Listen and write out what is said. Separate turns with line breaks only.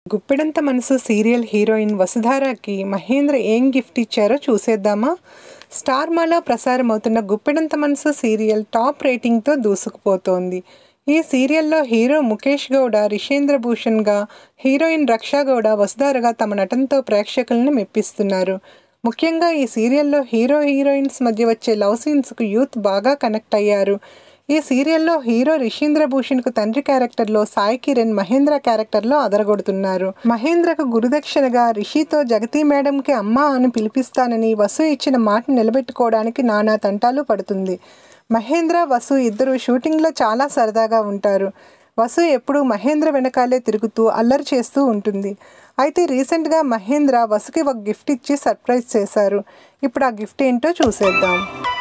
గుప్పెడంత మనసు serial heroine వసుధారాకి Mahindra ఏం gift ఇచ్చారో చూసేద్దామా స్టార్ మాలో ప్రసారమవుతున్న గుప్పెడంత మనసు సీరియల్ టాప్ రేటింగ్తో దూసుకుపోతోంది ఈ సీరియల్లో హీరో ముఖేష్ గౌడ రిషేంద్ర భూషణ్గా హీరోయిన్ రక్షా గౌడ వసుధారగా తమ నటనతో ప్రేక్షకులను మెప్పిస్తున్నారు ముఖ్యంగా ఈ సీరియల్లో హీరో హీరోయిన్స్ మధ్య వచ్చే లవ్ సీన్స్కు యూత్ బాగా కనెక్ట్ అయ్యారు ఈ సీరియల్లో హీరో రిషేంద్ర భూషణ్కు తండ్రి క్యారెక్టర్లో సాయి కిరణ్ మహేంద్ర క్యారెక్టర్లో అదరగొడుతున్నారు మహేంద్రకు గురుదక్షిణగా రిషితో జగతి మేడంకి అమ్మ అని పిలిపిస్తానని వసు ఇచ్చిన మాట నిలబెట్టుకోవడానికి నానా తంటాలు పడుతుంది మహేంద్ర వసు ఇద్దరు షూటింగ్లో చాలా సరదాగా ఉంటారు వసు ఎప్పుడూ మహేంద్ర వెనకాలే తిరుగుతూ అల్లరి చేస్తూ ఉంటుంది అయితే రీసెంట్గా మహేంద్ర వసుకి ఒక గిఫ్ట్ ఇచ్చి సర్ప్రైజ్ చేశారు ఇప్పుడు ఆ గిఫ్ట్ ఏంటో చూసేద్దాం